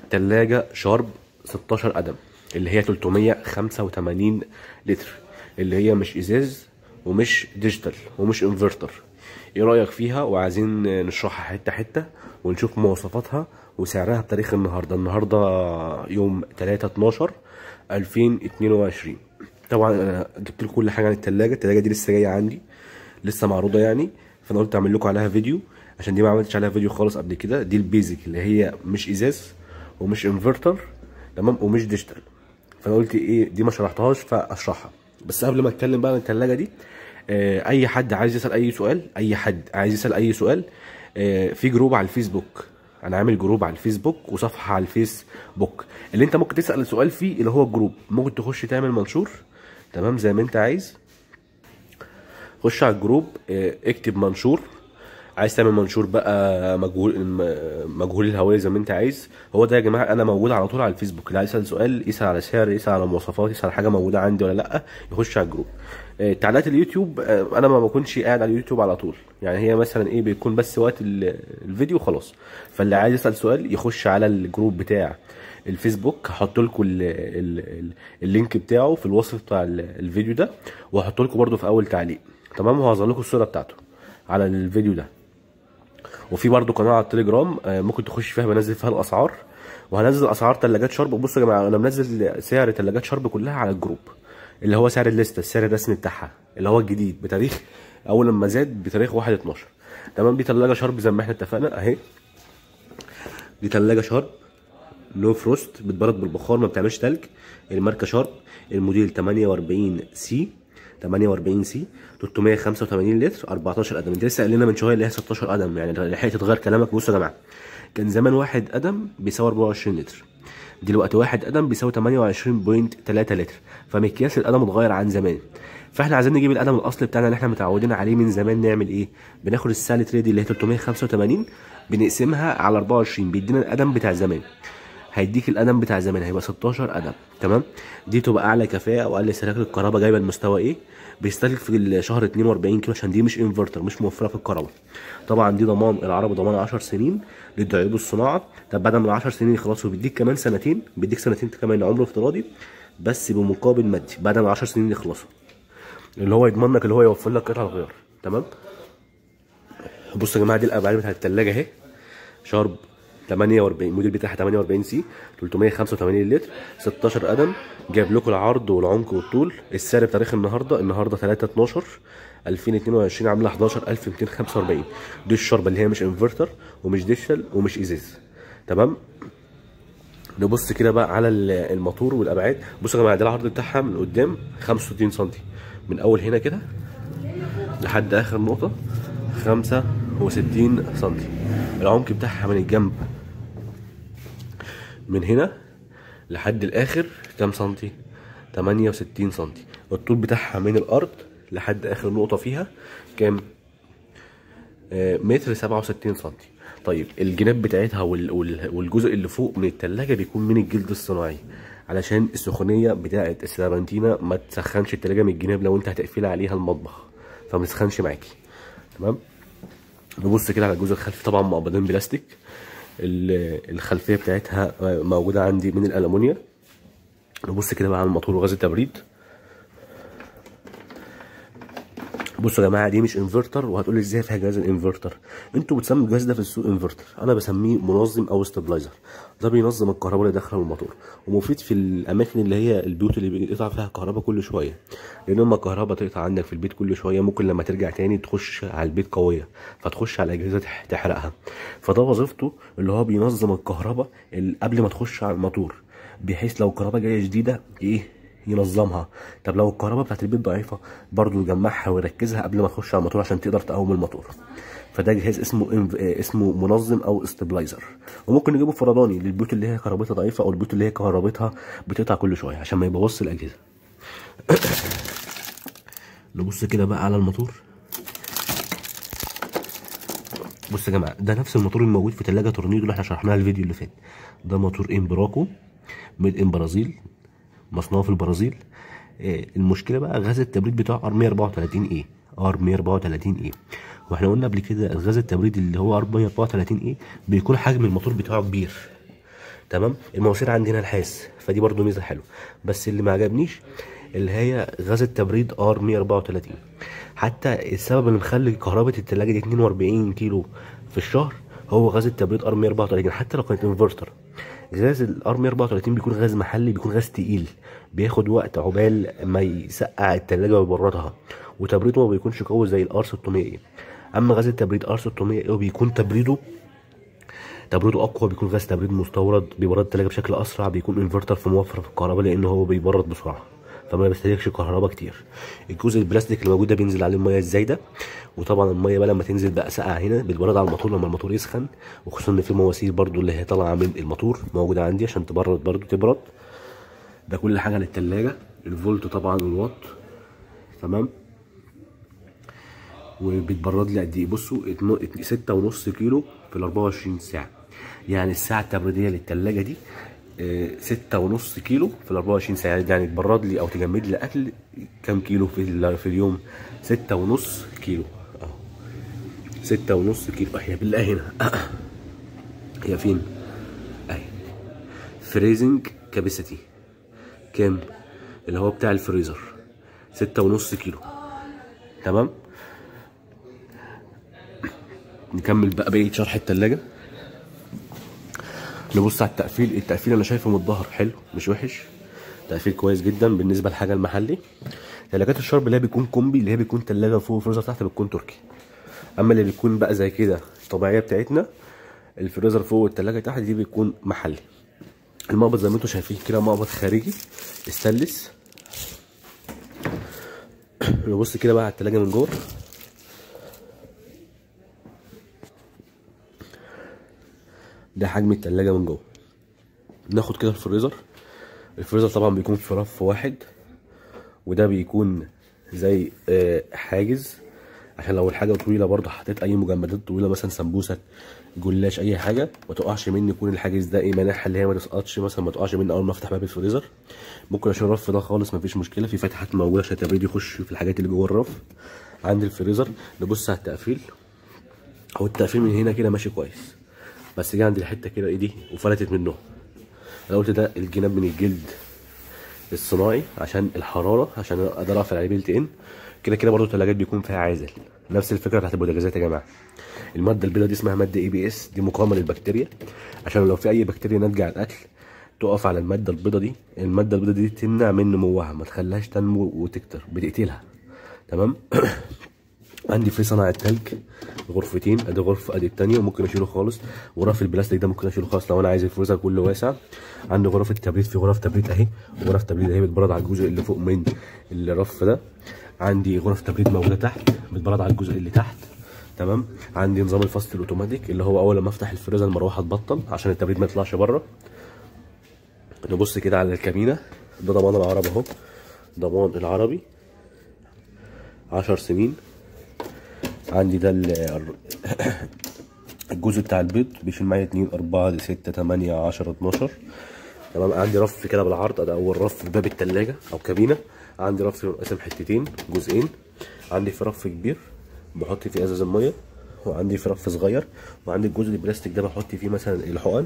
تلاجة شارب 16 قدم اللي هي 385 لتر اللي هي مش ازاز ومش ديجيتال ومش انفرتر ايه رايك فيها وعايزين نشرحها حته حته ونشوف مواصفاتها وسعرها بتاريخ النهارده النهارده يوم 3 12 2022 طبعا انا جبت لكم كل حاجه عن التلاجة التلاجة دي لسه جايه عندي لسه معروضه يعني فانا قلت اعمل لكم عليها فيديو عشان دي ما عملتش عليها فيديو خالص قبل كده دي البيزك اللي هي مش ازاز ومش انفرتر تمام ومش ديجيتال فانا قلت ايه دي ما شرحتهاش فاشرحها بس قبل ما اتكلم بقى عن التلاجة دي آه، اي حد عايز يسال اي سؤال اي حد عايز يسال اي سؤال آه، في جروب على الفيسبوك انا عامل جروب على الفيسبوك وصفحه على الفيسبوك اللي انت ممكن تسال سؤال فيه اللي هو الجروب ممكن تخش تعمل منشور تمام زي ما انت عايز خش على الجروب آه، اكتب منشور عايز تعمل منشور بقى مجهول م- مجهول الهويه زي ما انت عايز هو ده يا جماعه انا موجود على طول على الفيسبوك اللي عايز يسال سؤال يسال على سعر يسال على مواصفات يسال على حاجه موجوده عندي ولا لا يخش على الجروب آه، تعليقات اليوتيوب آه، انا ما بكونش قاعد على اليوتيوب على طول يعني هي مثلا ايه بيكون بس وقت ال- الفيديو خلاص فاللي عايز يسال سؤال يخش على الجروب بتاع الفيسبوك هحط لكم ال- ال- ال- اللينك بتاعه في الوصف بتاع ال- الفيديو ده وهحط لكم برده في اول تعليق تمام وهظهر لكم الصوره بتاعته على الفيديو ده وفي برضو قناه على التليجرام آه، ممكن تخش فيها بنزل فيها الاسعار وهنزل اسعار ثلاجات شرب بصوا يا جماعه انا منزل سعر ثلاجات شرب كلها على الجروب اللي هو سعر الليسته السعر الرسمي بتاعها اللي هو الجديد بتاريخ اول لما زاد بتاريخ 1 12 تمام دي ثلاجه شرب زي ما احنا اتفقنا اهي دي ثلاجه شرب نو فروست بتبرد بالبخار ما بتعملش تلج الماركه شارب الموديل 48 سي 48 سي 385 لتر 14 قدم انت لسه قايل لنا من شويه اللي هي 16 قدم يعني لحقت تغير كلامك بصوا يا جماعه كان زمان واحد قدم بيساوي 24 لتر دلوقتي واحد قدم بيساوي 28.3 لتر فمقياس القدم اتغير عن زمان فاحنا عايزين نجيب القدم الاصلي بتاعنا اللي احنا متعودين عليه من زمان نعمل ايه بناخد الساعه لتر دي اللي هي 385 بنقسمها على 24 بيدينا القدم بتاع زمان هيديك القدم بتاع زمان هيبقى 16 قدم تمام دي تبقى اعلى كفاءه واقل سلاسل الكهرباء جايبه المستوى ايه بيستهلك في الشهر 42 كيلو عشان دي مش انفرتر مش موفره في الكهرباء طبعا دي ضمان العربي ضمان 10 سنين للعيوب الصناعه طب بعد ما ال 10 سنين يخلصوا بيديك كمان سنتين بيديك سنتين كمان عمر افتراضي بس بمقابل مادي بعد ما ال 10 سنين يخلصوا اللي هو يضمن لك اللي هو يوفر لك قطع الغيار تمام بصوا يا جماعه دي الابعاد بتاعت الثلاجه اهي شارب 48 الموديل بتاعها 48 سي 385 لتر 16 قدم جايب لكم العرض والعمق والطول السعر بتاريخ النهارده النهارده 3 12 2022 عامله 11245 دي الشربه اللي هي مش انفرتر ومش ديجيتال ومش ازاز تمام نبص كده بقى على ال- الموتور والابعاد بصوا يا جماعه ده العرض بتاعها من قدام 65 سم من اول هنا كده لحد اخر نقطه 65 سم العمق بتاعها من الجنب من هنا لحد الاخر كام سنتي 68 سنتي الطول بتاعها من الارض لحد اخر نقطه فيها كام آه، متر 67 سنتي طيب الجناب بتاعتها وال- وال- والجزء اللي فوق من التلاجة بيكون من الجلد الصناعي علشان السخونية بتاعة السيرامنتينا ما تسخنش التلاجة من الجناب لو انت هتقفلي عليها المطبخ فما تسخنش معاكي تمام نبص كده على الجزء الخلفي طبعا مقبضين بلاستيك ال- الخلفيه بتاعتها موجوده عندي من الالومنيا نبص كده بقى على الموتور وغاز التبريد بصوا يا جماعه دي مش انفرتر وهتقول لي ازاي فيها جهاز الانفرتر انتوا بتسموا الجهاز ده في السوق انفرتر انا بسميه منظم او استابلايزر ده بينظم الكهرباء اللي داخله الموتور ومفيد في الاماكن اللي هي البيوت اللي بيقطع فيها كهرباء كل شويه لان لما الكهرباء تقطع عندك في البيت كل شويه ممكن لما ترجع تاني تخش على البيت قويه فتخش على الاجهزه تح- تحرقها فده وظيفته اللي هو بينظم الكهرباء ال- قبل ما تخش على الموتور بحيث لو الكهرباء جايه جديده ايه ينظمها طب لو الكهرباء بتاعت البيت ضعيفه برضو يجمعها ويركزها قبل ما تخش على الموتور عشان تقدر تقوم الموتور فده جهاز اسمه إنف... آه، اسمه منظم او استابلايزر وممكن نجيبه فرداني للبيوت اللي هي كهربتها ضعيفه او البيوت اللي هي كهربتها بتقطع كل شويه عشان ما يبوظش الاجهزه نبص كده بقى على الموتور بص يا جماعه ده نفس الموتور الموجود في ثلاجه تورنيدو اللي احنا شرحناها الفيديو اللي فات ده موتور امبراكو ميد ان برازيل مصنوع في البرازيل آه، المشكله بقى غاز التبريد بتاعه ار 134 اي ار 134 اي واحنا قلنا قبل كده غاز التبريد اللي هو ار 134 اي بيكون حجم الموتور بتاعه كبير تمام المواسير عندنا نحاس فدي برضو ميزه حلوه بس اللي ما عجبنيش اللي هي غاز التبريد ار 134 حتى السبب اللي مخلي كهرباء التلاجة دي 42 كيلو في الشهر هو غاز التبريد ار 134 حتى لو كانت انفرتر غاز الار 134 بيكون غاز محلي بيكون غاز تقيل بياخد وقت عقبال ما يسقع التلاجة ويبردها وتبريده ما بيكونش قوي زي الار 600 اما غاز التبريد ار 600 بيكون تبريده تبريده اقوى بيكون غاز تبريد مستورد بيبرد التلاجة بشكل اسرع بيكون انفرتر في موفر في الكهرباء لان هو بيبرد بسرعه فما بيستهلكش كهرباء كتير الجزء البلاستيك اللي موجود ده بينزل عليه الميه الزايده وطبعا الميه بقى لما تنزل بقى ساقعه هنا بتبرد على الموتور لما الموتور يسخن وخصوصا ان في مواسير برضو اللي هي طالعه من الموتور موجوده عندي عشان تبرد برضو تبرد ده كل حاجه للتلاجة الفولت طبعا والوات تمام وبيتبرد لي قد ايه بصوا اتنو- ات- ستة ونص كيلو في ال 24 ساعة يعني الساعة التبريدية للتلاجة دي آه، ستة ونص كيلو في ال 24 ساعة يعني تبرد لي أو تجمد لي أكل كام كيلو في, ال- في اليوم ستة ونص كيلو أهو ستة ونص كيلو أهي بالله هنا هي فين؟ أهي فريزنج كاباسيتي كام؟ اللي هو بتاع الفريزر ستة ونص كيلو تمام؟ نكمل بقى بقية شرح التلاجة نبص على التقفيل التقفيل انا شايفه من الظهر حلو مش وحش تقفيل كويس جدا بالنسبه للحاجه المحلي تلاجات الشرب اللي هي بيكون كومبي اللي هي بيكون تلاجه فوق وفريزر تحت بتكون تركي اما اللي بيكون بقى زي كده الطبيعيه بتاعتنا الفريزر فوق والتلاجه تحت دي بيكون محلي المقبض زي ما انتم شايفين كده مقبض خارجي استانلس نبص كده بقى على التلاجه من جوه ده حجم التلاجة من جوه ناخد كده الفريزر الفريزر طبعا بيكون في رف واحد وده بيكون زي آه، حاجز عشان لو الحاجه طويله برضه حطيت اي مجمدات طويله مثلا سمبوسك جلاش اي حاجه ما تقعش مني يكون الحاجز ده ايه مانعها اللي هي ما تسقطش مثلا ما تقعش مني اول ما افتح باب الفريزر ممكن اشيل الرف ده خالص مفيش مشكله في فتحات موجوده عشان التبريد يخش في الحاجات اللي جوه الرف عند الفريزر نبص على التقفيل هو التقفيل من هنا كده ماشي كويس بس جه عند الحته كده ايه دي وفلتت منه انا قلت ده الجناب من الجلد الصناعي عشان الحراره عشان اقدر اقفل عليه بيلت ان كده كده برضه الثلاجات بيكون فيها عازل نفس الفكره بتاعت البوتاجازات يا جماعه الماده البيضاء دي اسمها ماده اي بي اس دي مقاومه للبكتيريا عشان لو في اي بكتيريا ناتجه عن الاكل تقف على الماده البيضاء دي الماده البيضاء دي تمنع من نموها ما تخليهاش تنمو وتكتر بتقتلها تمام عندي في صناعة تلج غرفتين ادي غرفة ادي التانية وممكن اشيله خالص غرف البلاستيك ده ممكن اشيله خالص لو انا عايز الفريزر كله واسع عندي غرف التبريد في غرف تبريد اهي وغرف تبريد اهي بتبرد على الجزء اللي فوق من الرف ده عندي غرف تبريد موجودة تحت بتبرد على الجزء اللي تحت تمام عندي نظام الفصل الاوتوماتيك اللي هو اول لما افتح الفريزر المروحه تبطل عشان التبريد ما يطلعش بره نبص كده على الكابينه ده ضمان العربي اهو ضمان العربي عشر سنين عندي ده ال- الجزء بتاع البيض بيشيل معايا اتنين اربعة ستة تمانية عشرة اتناشر تمام عندي رف كده بالعرض ده اول رف في باب التلاجة او كابينة عندي رف منقسم حتتين جزئين عندي في رف كبير بحط فيه ازاز المية وعندي في رف صغير وعندي الجزء البلاستيك ده بحط فيه مثلا الحقن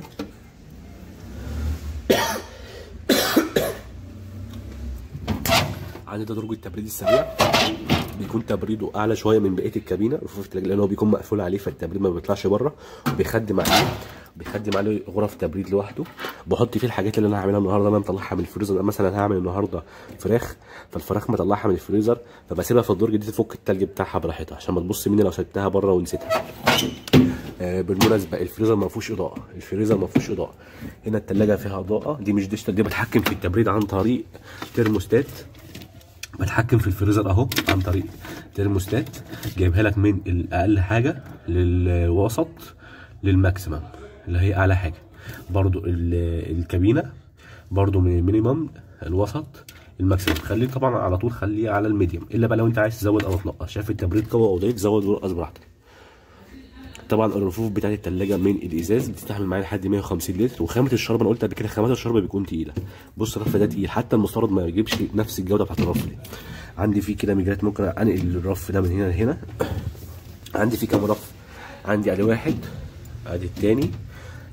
عندي ده درج التبريد السريع بيكون تبريده اعلى شويه من بقيه الكابينه رفوف التلاجة لان هو بيكون مقفول عليه فالتبريد ما بيطلعش بره وبيخدم عليه بيخدم عليه غرف تبريد لوحده بحط فيه الحاجات اللي انا هعملها النهارده انا مطلعها من الفريزر مثلا هعمل النهارده فراخ فالفراخ مطلعها من الفريزر فبسيبها في الدرج دي تفك التلج بتاعها براحتها عشان ما تبص مني لو سبتها بره ونسيتها آه، بالمناسبه الفريزر ما فيهوش اضاءه الفريزر ما فيهوش اضاءه هنا التلاجة فيها اضاءه دي مش ديجيتال دي بتحكم في التبريد عن طريق ترموستات بتحكم في الفريزر اهو عن طريق ترموستات جايبها لك من الاقل حاجه للوسط للماكسيمم اللي هي اعلى حاجه برضو ال- الكابينه برضو من المينيمم الوسط الماكسيمم خليه طبعا على طول خليه على الميديوم الا بقى لو انت عايز تزود او تنقص شايف التبريد قوي او ضعيف زود ونقص براحتك طبعا الرفوف بتاعت التلاجة من الازاز بتستحمل معايا لحد 150 لتر وخامه الشرب انا قلت قبل كده خامات الشرب بيكون تقيله بص الرف ده تقيل حتى المستورد ما يجيبش نفس الجوده بتاعت الرف دي عندي فيه كده ميجات ممكن انقل الرف ده من هنا لهنا عندي فيه كام رف عندي ادي واحد ادي التاني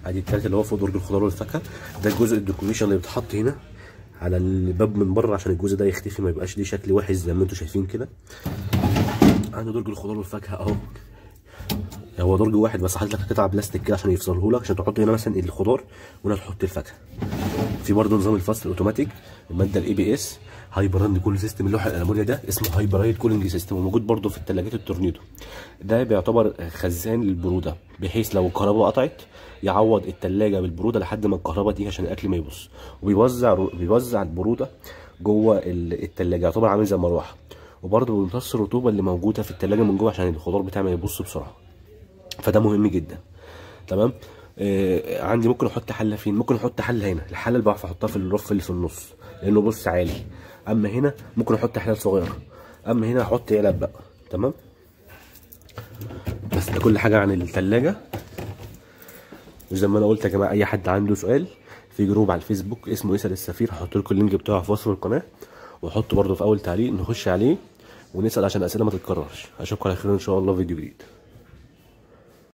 ادي التالت اللي هو فوق درج الخضار والفاكهه ده الجزء الديكوريشن اللي بيتحط هنا على الباب من بره عشان الجزء ده يختفي ما يبقاش ليه شكل وحش زي ما انتم شايفين كده عنده درج الخضار والفاكهه اهو هو درج واحد بس حاطط لك قطعه بلاستيك كده عشان يفصله لك عشان تحط هنا مثلا الخضار وهنا تحط الفاكهه في برضه نظام الفصل الاوتوماتيك الماده الاي بي اس هاي براند كول سيستم اللوحه الالمونيا ده اسمه هاي برايد كولينج سيستم وموجود برضه في الثلاجات التورنيدو ده بيعتبر خزان للبروده بحيث لو الكهرباء قطعت يعوض الثلاجه بالبروده لحد ما الكهرباء تيجي عشان الاكل ما يبص وبيوزع بيوزع البروده جوه الثلاجه يعتبر عامل زي المروحه وبرضه بيمتص الرطوبه اللي موجوده في الثلاجه من جوه عشان الخضار بتاعي ما يبص بسرعه فده مهم جدا تمام آه عندي ممكن احط حله فين ممكن احط حله هنا الحله اللي بعرف احطها في الرف اللي في النص لانه بص عالي اما هنا ممكن احط حلال صغيره اما هنا احط علب بقى تمام بس ده كل حاجه عن الثلاجه وزي ما انا قلت يا جماعه اي حد عنده سؤال في جروب على الفيسبوك اسمه يسال السفير هحط لكم اللينك بتاعه في وصف القناه واحطه برده في اول تعليق نخش عليه ونسال عشان الاسئله ما تتكررش اشوفكم على خير ان شاء الله فيديو جديد